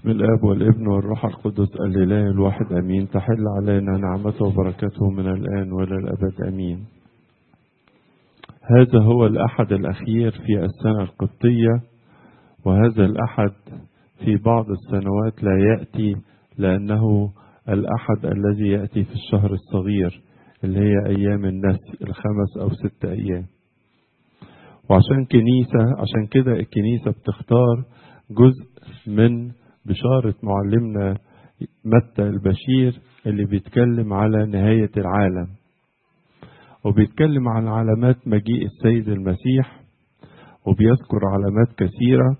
بسم الاب والابن والروح القدس الاله الواحد امين تحل علينا نعمته وبركته من الان والى الابد امين هذا هو الاحد الاخير في السنه القبطيه وهذا الاحد في بعض السنوات لا ياتي لانه الاحد الذي ياتي في الشهر الصغير اللي هي ايام النسي الخمس او ست ايام وعشان كنيسه عشان كده الكنيسه بتختار جزء من بشارة معلمنا متى البشير اللي بيتكلم على نهاية العالم وبيتكلم عن علامات مجيء السيد المسيح وبيذكر علامات كثيرة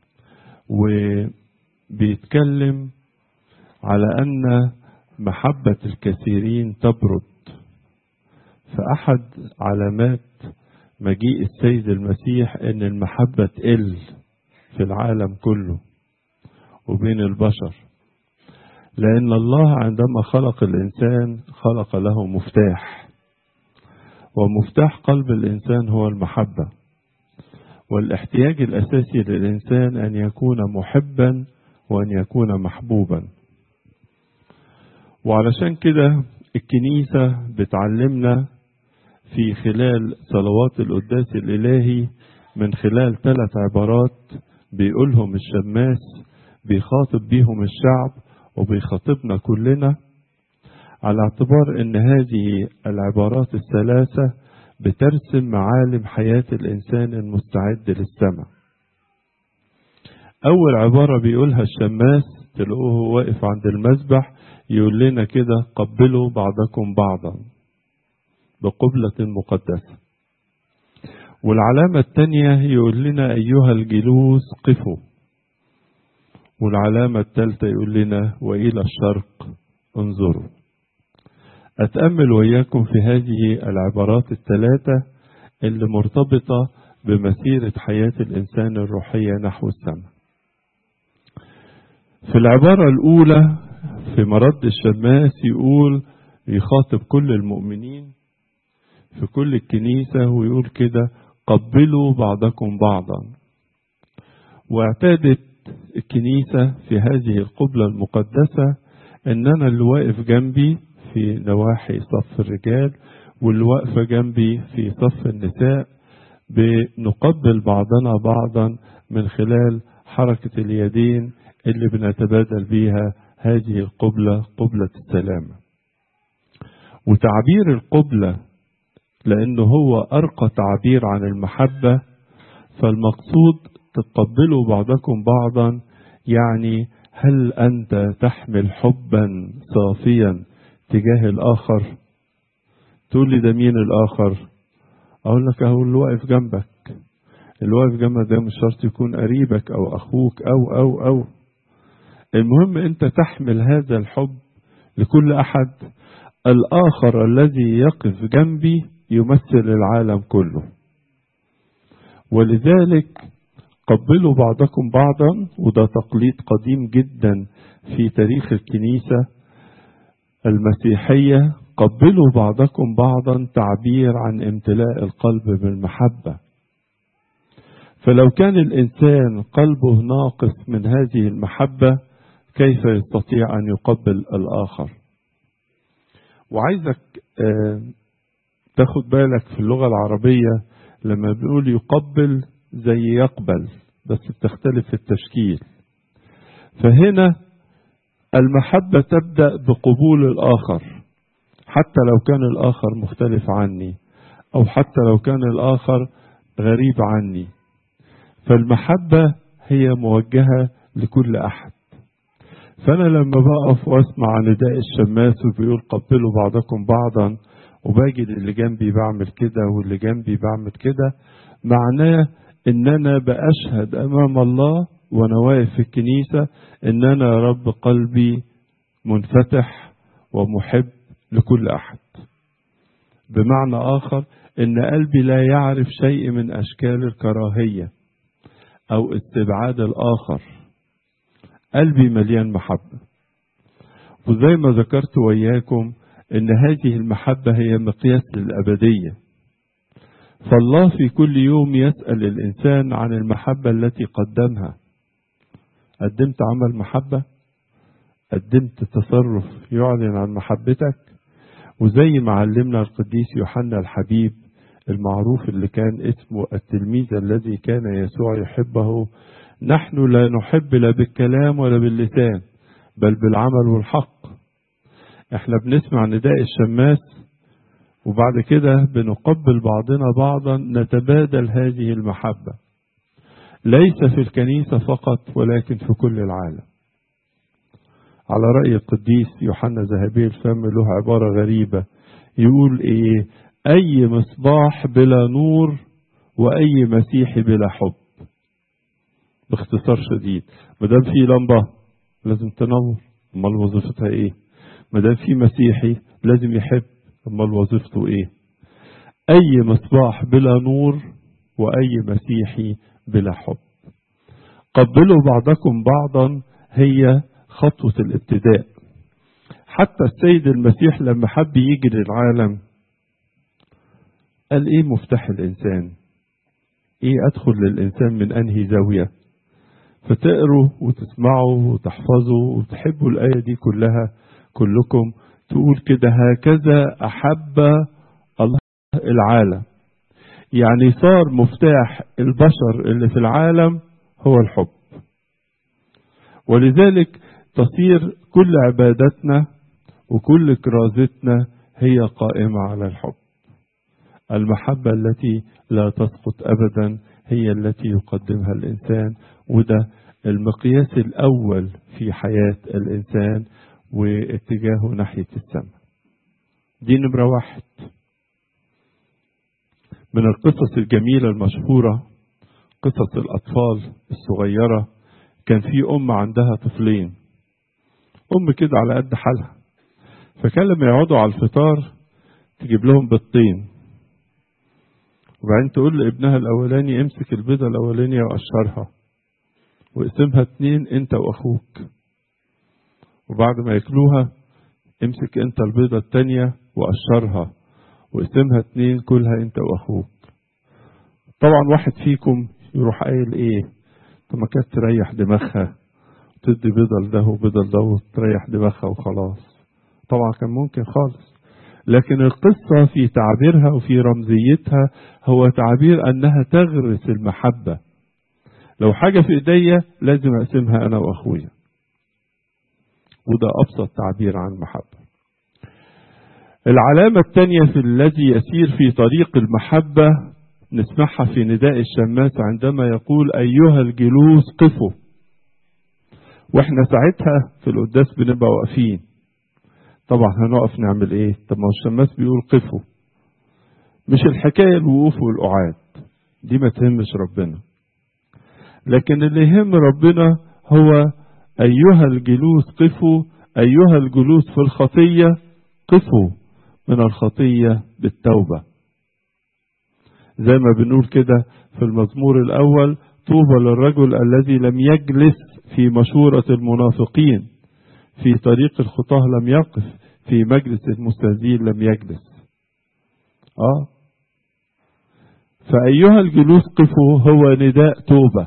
وبيتكلم على أن محبة الكثيرين تبرد فأحد علامات مجيء السيد المسيح أن المحبة تقل في العالم كله وبين البشر لأن الله عندما خلق الإنسان خلق له مفتاح ومفتاح قلب الإنسان هو المحبة والاحتياج الأساسي للإنسان أن يكون محبا وأن يكون محبوبا وعلشان كده الكنيسة بتعلمنا في خلال صلوات القداس الإلهي من خلال ثلاث عبارات بيقولهم الشماس بيخاطب بيهم الشعب وبيخاطبنا كلنا على اعتبار ان هذه العبارات الثلاثة بترسم معالم حياة الانسان المستعد للسماء اول عبارة بيقولها الشماس تلاقوه واقف عند المسبح يقول لنا كده قبلوا بعضكم بعضا بقبلة مقدسة والعلامة الثانية يقول لنا أيها الجلوس قفوا والعلامة الثالثة يقول لنا وإلى الشرق انظروا أتأمل وإياكم في هذه العبارات الثلاثة اللي مرتبطة بمسيرة حياة الإنسان الروحية نحو السماء في العبارة الأولى في مرد الشماس يقول يخاطب كل المؤمنين في كل الكنيسة ويقول كده قبلوا بعضكم بعضا واعتادت الكنيسة في هذه القبلة المقدسة ان انا اللي واقف جنبي في نواحي صف الرجال واللي واقفة جنبي في صف النساء بنقبل بعضنا بعضا من خلال حركة اليدين اللي بنتبادل بيها هذه القبلة قبلة السلامة وتعبير القبلة لأنه هو أرقى تعبير عن المحبة فالمقصود تقبلوا بعضكم بعضا يعني هل أنت تحمل حبا صافيا تجاه الآخر تقول لي ده مين الآخر أقول لك أهو اللي واقف جنبك اللي واقف جنبك ده مش شرط يكون قريبك أو أخوك أو أو أو المهم أنت تحمل هذا الحب لكل أحد الآخر الذي يقف جنبي يمثل العالم كله ولذلك قبلوا بعضكم بعضا وده تقليد قديم جدا في تاريخ الكنيسة المسيحية قبلوا بعضكم بعضا تعبير عن امتلاء القلب بالمحبة فلو كان الإنسان قلبه ناقص من هذه المحبة كيف يستطيع أن يقبل الآخر وعايزك تاخد بالك في اللغة العربية لما بنقول يقبل زي يقبل بس بتختلف في التشكيل فهنا المحبة تبدأ بقبول الآخر حتى لو كان الآخر مختلف عني أو حتى لو كان الآخر غريب عني فالمحبة هي موجهة لكل أحد فأنا لما بقف واسمع نداء الشماس وبيقول قبلوا بعضكم بعضا وباجد اللي جنبي بعمل كده واللي جنبي بعمل كده معناه ان انا باشهد امام الله وانا واقف في الكنيسة ان انا يا رب قلبي منفتح ومحب لكل احد بمعنى اخر ان قلبي لا يعرف شيء من اشكال الكراهية او استبعاد الاخر قلبي مليان محبة وزي ما ذكرت وياكم ان هذه المحبة هي مقياس للأبدية فالله في كل يوم يسأل الإنسان عن المحبة التي قدمها قدمت عمل محبة قدمت تصرف يعلن عن محبتك وزي ما علمنا القديس يوحنا الحبيب المعروف اللي كان اسمه التلميذ الذي كان يسوع يحبه نحن لا نحب لا بالكلام ولا باللسان بل بالعمل والحق احنا بنسمع نداء الشماس وبعد كده بنقبل بعضنا بعضا نتبادل هذه المحبة ليس في الكنيسة فقط ولكن في كل العالم على رأي القديس يوحنا ذهبي الفم له عبارة غريبة يقول ايه اي مصباح بلا نور واي مسيحي بلا حب باختصار شديد ما دام في لمبه لازم تنور امال وظيفتها ايه ما دام في مسيحي لازم يحب امال وظيفته ايه اي مصباح بلا نور واي مسيحي بلا حب قبلوا بعضكم بعضا هي خطوه الابتداء حتى السيد المسيح لما حب يجي للعالم قال ايه مفتاح الانسان ايه ادخل للانسان من انهي زاويه فتقروا وتسمعوا وتحفظوا وتحبوا الايه دي كلها كلكم تقول كده هكذا احب الله العالم يعني صار مفتاح البشر اللي في العالم هو الحب ولذلك تصير كل عبادتنا وكل كرازتنا هي قائمه على الحب المحبة التي لا تسقط أبدا هي التي يقدمها الإنسان وده المقياس الأول في حياة الإنسان واتجاهه ناحية السماء دي نمرة واحد من القصص الجميلة المشهورة قصص الأطفال الصغيرة كان في أم عندها طفلين أم كده على قد حالها فكان لما يقعدوا على الفطار تجيب لهم بيضتين وبعدين تقول لابنها الاولاني امسك البيضه الاولانيه وقشرها واقسمها اتنين انت واخوك وبعد ما ياكلوها امسك انت البيضه التانيه وقشرها واقسمها اتنين كلها انت واخوك طبعا واحد فيكم يروح قايل ايه طب ما كانت تريح دماغها تدي بيضه لده وبيضه لده وتريح دماغها وخلاص طبعا كان ممكن خالص لكن القصة في تعبيرها وفي رمزيتها هو تعبير أنها تغرس المحبة لو حاجة في إيديا لازم أقسمها أنا وأخويا وده أبسط تعبير عن المحبة العلامة الثانية في الذي يسير في طريق المحبة نسمعها في نداء الشماس عندما يقول أيها الجلوس قفوا واحنا ساعتها في القداس بنبقى واقفين طبعا هنقف نعمل ايه طب ما هو الشماس بيقول قفوا مش الحكاية الوقوف والقعاد دي ما تهمش ربنا لكن اللي يهم ربنا هو أيها الجلوس قفوا أيها الجلوس في الخطية قفوا من الخطية بالتوبة زي ما بنقول كده في المزمور الأول طوبى للرجل الذي لم يجلس في مشورة المنافقين في طريق الخطاه لم يقف في مجلس المستهزئين لم يجلس اه فأيها الجلوس قفوا هو نداء توبة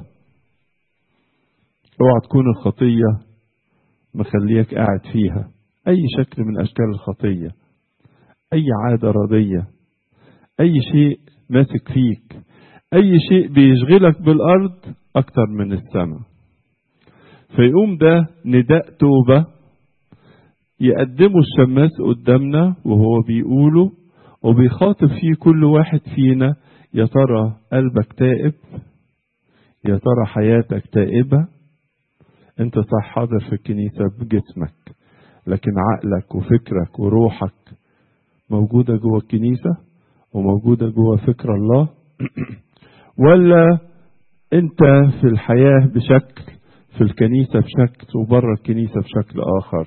اوعى تكون الخطية مخليك قاعد فيها أي شكل من أشكال الخطية أي عادة ردية أي شيء ماسك فيك أي شيء بيشغلك بالأرض أكتر من السماء فيقوم ده نداء توبة يقدمه الشماس قدامنا وهو بيقوله وبيخاطب فيه كل واحد فينا يا ترى قلبك تائب يا ترى حياتك تائبة انت صح حاضر في الكنيسة بجسمك لكن عقلك وفكرك وروحك موجودة جوه الكنيسة وموجودة جوه فكر الله ولا انت في الحياة بشكل في الكنيسة بشكل وبره الكنيسة بشكل آخر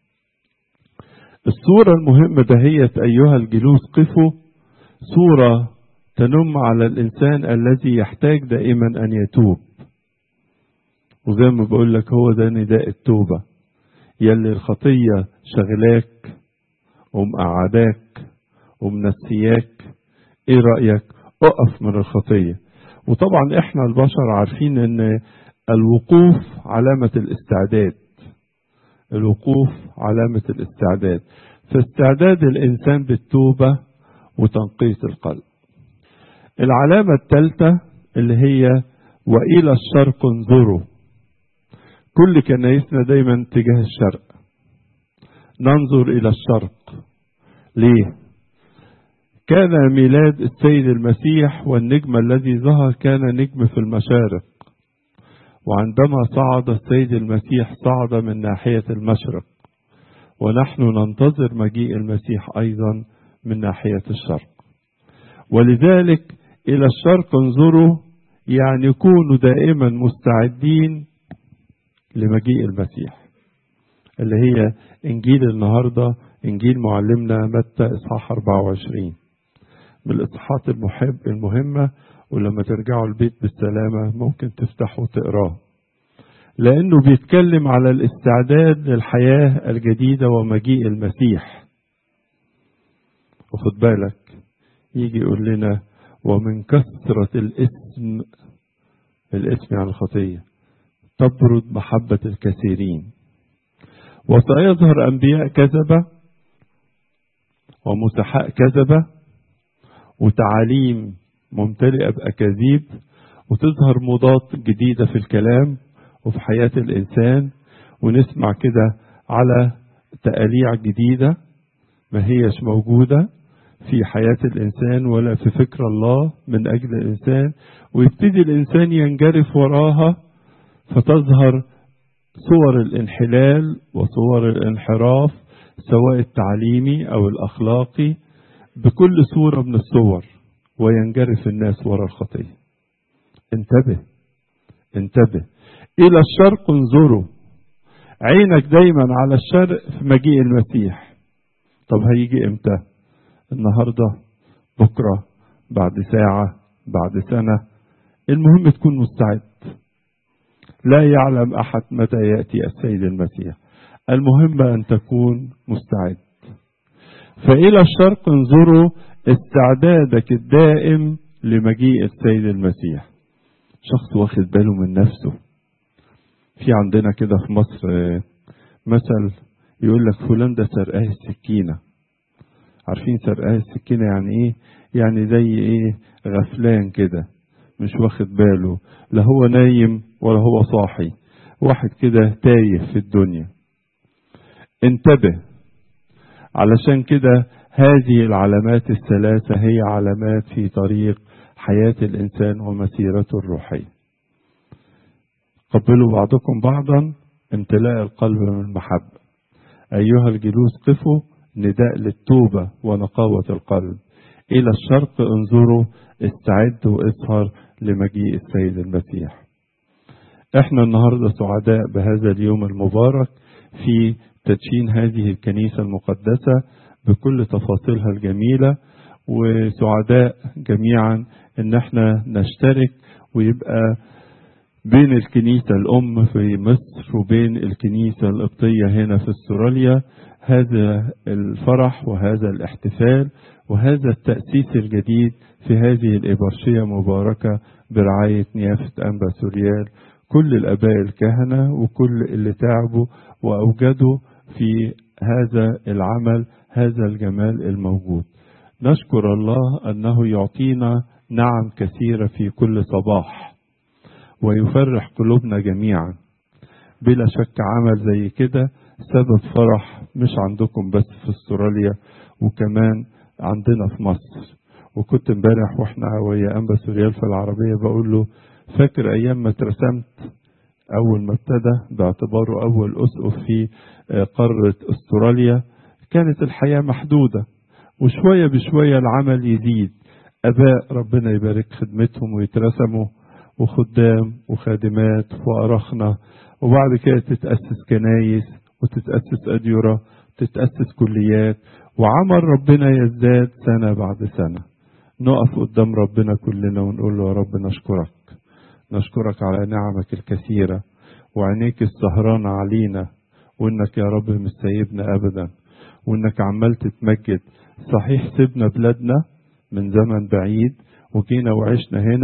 الصورة المهمة دهية أيها الجلوس قفوا صورة تنم على الإنسان الذي يحتاج دائما أن يتوب وزي ما بقول لك هو ده نداء التوبة يلي الخطية شغلاك ومقعداك ومنسياك ايه رأيك اقف من الخطية وطبعا احنا البشر عارفين ان الوقوف علامة الاستعداد الوقوف علامة الاستعداد فاستعداد الإنسان بالتوبة وتنقية القلب العلامة الثالثة اللي هي وإلى الشرق انظروا كل كنايسنا دايما تجاه الشرق ننظر إلى الشرق ليه كان ميلاد السيد المسيح والنجم الذي ظهر كان نجم في المشارق وعندما صعد السيد المسيح صعد من ناحية المشرق ونحن ننتظر مجيء المسيح أيضا من ناحية الشرق ولذلك إلى الشرق انظروا يعني كونوا دائما مستعدين لمجيء المسيح اللي هي إنجيل النهاردة إنجيل معلمنا متى إصحاح 24 من الإصحاحات المحب المهمة ولما ترجعوا البيت بالسلامة ممكن تفتحوا وتقراه لأنه بيتكلم على الاستعداد للحياة الجديدة ومجيء المسيح وخد بالك يجي يقول لنا ومن كثرة الاسم الاسم يعني الخطية تبرد محبة الكثيرين وسيظهر أنبياء كذبة ومسحاء كذبة وتعاليم ممتلئة بأكاذيب وتظهر موضات جديدة في الكلام وفي حياة الإنسان ونسمع كده على تقاليع جديدة ما هيش موجودة في حياة الإنسان ولا في فكر الله من أجل الإنسان ويبتدي الإنسان ينجرف وراها فتظهر صور الانحلال وصور الانحراف سواء التعليمي أو الأخلاقي بكل صورة من الصور وينجرف الناس وراء الخطية انتبه انتبه إلى الشرق انظروا عينك دايما على الشرق في مجيء المسيح طب هيجي امتى النهاردة بكرة بعد ساعة بعد سنة المهم تكون مستعد لا يعلم أحد متى يأتي السيد المسيح المهم أن تكون مستعد فإلى الشرق انظروا استعدادك الدائم لمجيء السيد المسيح شخص واخد باله من نفسه في عندنا كده في مصر مثل يقول لك فلان ده سرقاه السكينة عارفين سرقاه السكينة يعني ايه يعني زي ايه غفلان كده مش واخد باله لا هو نايم ولا هو صاحي واحد كده تايه في الدنيا انتبه علشان كده هذه العلامات الثلاثة هي علامات في طريق حياة الإنسان ومسيرته الروحية قبلوا بعضكم بعضا امتلاء القلب من المحبة أيها الجلوس قفوا نداء للتوبة ونقاوة القلب إلى الشرق انظروا استعدوا اسهر لمجيء السيد المسيح احنا النهاردة سعداء بهذا اليوم المبارك في تدشين هذه الكنيسة المقدسة بكل تفاصيلها الجميلة وسعداء جميعا ان احنا نشترك ويبقى بين الكنيسة الأم في مصر وبين الكنيسة القبطية هنا في استراليا هذا الفرح وهذا الاحتفال وهذا التأسيس الجديد في هذه الإبرشية مباركة برعاية نيافة أنبا سوريال كل الآباء الكهنة وكل اللي تعبوا وأوجدوا في هذا العمل هذا الجمال الموجود نشكر الله أنه يعطينا نعم كثيرة في كل صباح ويفرح قلوبنا جميعا بلا شك عمل زي كده سبب فرح مش عندكم بس في استراليا وكمان عندنا في مصر وكنت امبارح واحنا ويا انبا سوريال في العربيه بقول له فاكر ايام ما اترسمت اول ما ابتدى باعتباره اول اسقف في قاره استراليا كانت الحياه محدوده وشويه بشويه العمل يزيد اباء ربنا يبارك خدمتهم ويترسموا وخدام وخادمات وأرخنة وبعد كده تتأسس كنايس وتتأسس أديرة تتأسس كليات وعمل ربنا يزداد سنة بعد سنة نقف قدام ربنا كلنا ونقول له يا رب نشكرك نشكرك على نعمك الكثيرة وعينيك السهرانة علينا وانك يا رب مش سايبنا ابدا وانك عمال تتمجد صحيح سيبنا بلادنا من زمن بعيد وجينا وعشنا هنا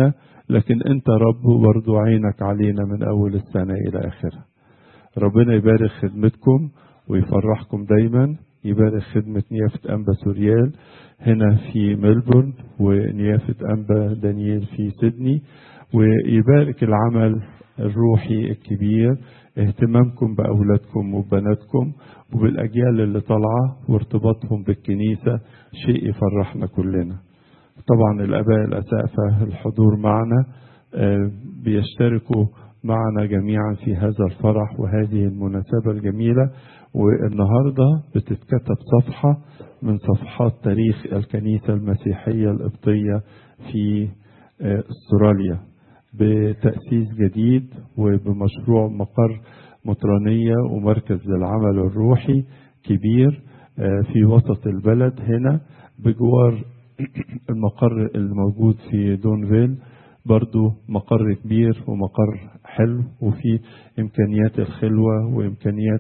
لكن انت رب برضو عينك علينا من اول السنة الى اخرها ربنا يبارك خدمتكم ويفرحكم دايما يبارك خدمة نيافة أنبا سوريال هنا في ملبورن ونيافة أنبا دانيال في سيدني ويبارك العمل الروحي الكبير اهتمامكم بأولادكم وبناتكم وبالأجيال اللي طالعة وارتباطهم بالكنيسة شيء يفرحنا كلنا طبعا الآباء الأسقفة الحضور معنا بيشتركوا معنا جميعا في هذا الفرح وهذه المناسبة الجميلة والنهاردة بتتكتب صفحة من صفحات تاريخ الكنيسة المسيحية القبطية في استراليا بتأسيس جديد وبمشروع مقر مطرانية ومركز للعمل الروحي كبير في وسط البلد هنا بجوار المقر الموجود في دونفيل برضو مقر كبير ومقر حلو وفي إمكانيات الخلوة وإمكانيات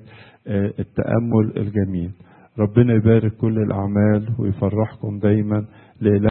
التأمل الجميل ربنا يبارك كل الأعمال ويفرحكم دايما لإله